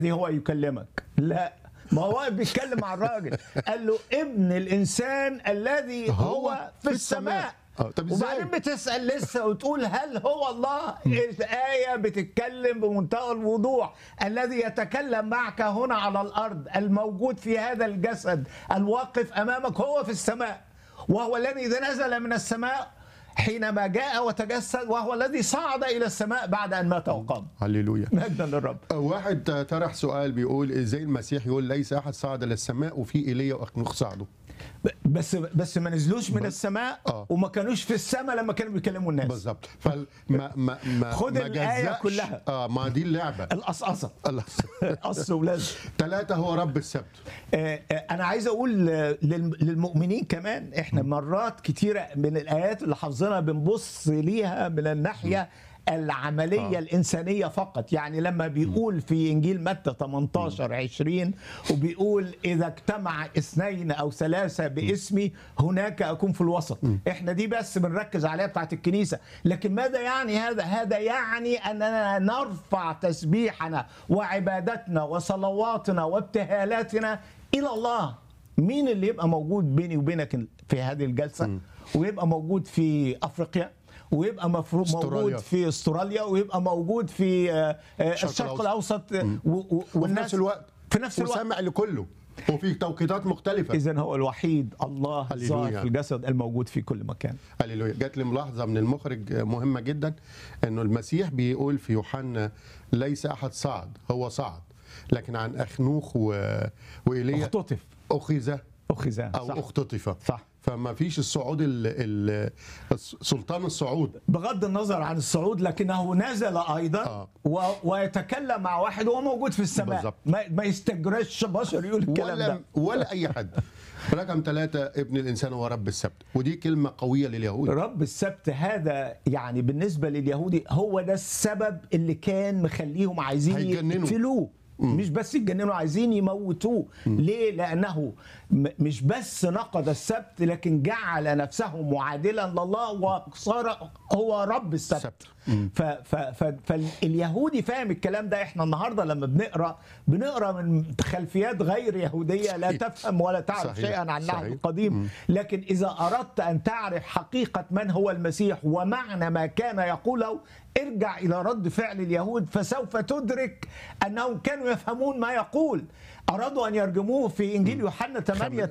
هو يكلمك لا ما هو بيتكلم مع الراجل قال له ابن الانسان الذي هو في السماء آه، طب إزاي؟ وبعدين بتسال لسه وتقول هل هو الله الايه بتتكلم بمنتهى الوضوح الذي يتكلم معك هنا على الارض الموجود في هذا الجسد الواقف امامك هو في السماء وهو الذي نزل من السماء حينما جاء وتجسد وهو الذي صعد الى السماء بعد ان مات وقام هللويا مجدا للرب واحد طرح سؤال بيقول ازاي المسيح يقول ليس احد صعد للسماء وفي ايليا واخنوخ صعدوا ب- بس بس ما نزلوش من السماء آه. وما كانوش في السماء لما كانوا بيكلموا الناس بالظبط فما ما ما خد ما الآية جزأش- كلها. اه ما دي اللعبه القصقصه الله قص ولازم ثلاثة هو رب السبت آه، آه، انا عايز اقول آه، للم- للمؤمنين كمان احنا مرات كتيره من الايات اللي حافظينها بنبص ليها من الناحيه العمليه آه. الانسانيه فقط يعني لما بيقول في انجيل متى 18 20 وبيقول اذا اجتمع اثنين او ثلاثه باسمي هناك اكون في الوسط احنا دي بس بنركز عليها بتاعت الكنيسه لكن ماذا يعني هذا هذا يعني اننا نرفع تسبيحنا وعبادتنا وصلواتنا وابتهالاتنا الى الله مين اللي يبقى موجود بيني وبينك في هذه الجلسه ويبقى موجود في افريقيا ويبقى مفروض استراليا. موجود في استراليا ويبقى موجود في آه، آه، الشرق الشرق الأوسط. الاوسط و- و- وفي نفس الوقت في نفس الوقت وسامع لكله وفي توقيتات مختلفة اذا هو الوحيد الله هللويا. الظاهر في الجسد الموجود في كل مكان هللويا جات لي ملاحظة من المخرج مهمة جدا انه المسيح بيقول في يوحنا ليس احد صعد هو صعد لكن عن اخنوخ و... وايليا اختطف اخذ اخذ او صح اختطف صح فما فيش الصعود ال... ال... سلطان الصعود بغض النظر عن الصعود لكنه نزل ايضا آه. و... ويتكلم مع واحد وهو موجود في السماء بالظبط. ما, ما يستجرش بشر يقول الكلام ولا ده ولا اي حد رقم ثلاثة ابن الانسان هو رب السبت ودي كلمة قوية لليهود رب السبت هذا يعني بالنسبه لليهودي هو ده السبب اللي كان مخليهم عايزين هيجننوا. يقتلوه مش بس يتجننوا عايزين يموتوه ليه لانه م- مش بس نقض السبت لكن جعل نفسه معادلا لله وصار هو رب السبت السبت. ف ف ف فاليهودي فاهم الكلام ده احنا النهارده لما بنقرا بنقرا من خلفيات غير يهوديه لا صحيح. تفهم ولا تعرف صحيح. شيئا عن النهج صحيح. القديم لكن إذا أردت أن تعرف حقيقة من هو المسيح ومعنى ما كان يقوله ارجع إلى رد فعل اليهود فسوف تدرك أنهم كانوا يفهمون ما يقول أرادوا أن يرجموه في إنجيل يوحنا 8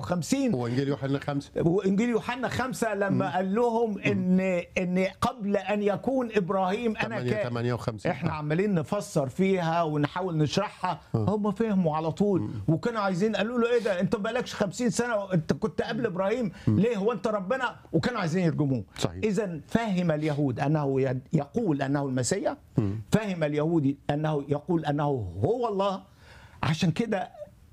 58 وانجيل يوحنا خمسة وانجيل يوحنا خمسة لما قال لهم ان ان قبل ان يكون ابراهيم انا 8 كان 58 احنا عمالين نفسر فيها ونحاول نشرحها هم فهموا على طول وكانوا عايزين قالوا له ايه ده انت بقالكش 50 سنه انت كنت قبل ابراهيم ليه هو انت ربنا وكانوا عايزين يرجموه صحيح. اذا فهم اليهود انه ي- يقول انه المسيح فهم اليهودي انه يقول انه هو الله عشان كده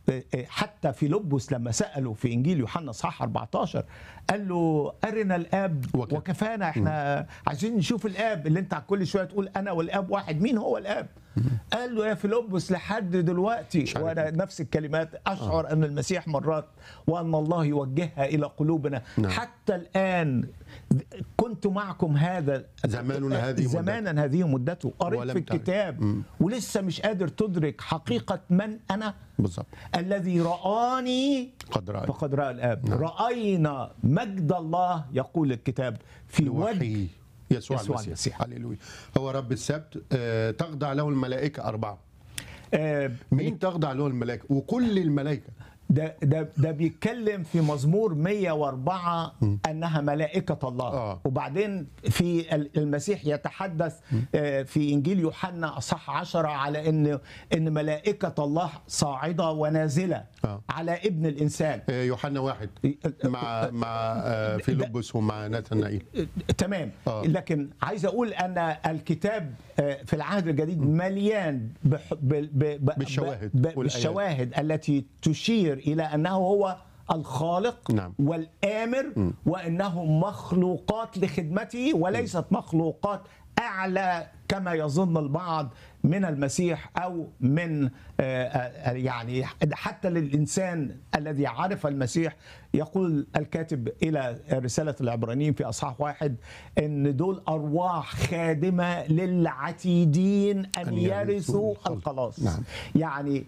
حتى في لبس لما سالوا في انجيل يوحنا اصحاح 14 قال له ارنا الاب وكفى. وكفانا احنا عايزين نشوف الاب اللي انت كل شويه تقول انا والاب واحد مين هو الاب قال له يا فيلبس لحد دلوقتي عارف وانا نفس الكلمات اشعر ان المسيح مرات وان الله يوجهها الى قلوبنا نعم. حتى الان كنت معكم هذا زماننا هذه مدته. زمانا هذه مدته قريت ولم في تعرف. الكتاب مم. ولسه مش قادر تدرك حقيقه من انا بالظبط الذي رآني قد رأى فقد رأى الآب نعم. رأينا مجد الله يقول الكتاب في وجه وحي يسوع, يسوع المسيح, المسيح. هللويا هو رب السبت آه، تخضع له الملائكة أربعة آه، مين تخضع له الملائكة وكل الملائكة ده ده ده بيتكلم في مزمور 104 انها ملائكه الله آه. وبعدين في ال- المسيح يتحدث آه، في انجيل يوحنا اصح 10 على ان ان ملائكه الله صاعده ونازله آه. على ابن الانسان آه، يوحنا واحد مع مع آه، فيلبس ومع ناتنائيل تمام آه. لكن عايز اقول ان الكتاب آه، في العهد الجديد مليان بح- ب- ب- ب- بالشواهد ب- والآيات. بالشواهد التي تشير الى انه هو الخالق نعم. والآمر وأنهم مخلوقات لخدمته وليست مخلوقات أعلى كما يظن البعض من المسيح أو من آه، آه، يعني حتى للإنسان الذي عرف المسيح يقول الكاتب إلى رسالة العبرانيين في أصحاح واحد أن دول أرواح خادمة للعتيدين أن أن يرثوا يرثوا الخلاص. الخلاص نعم. يعني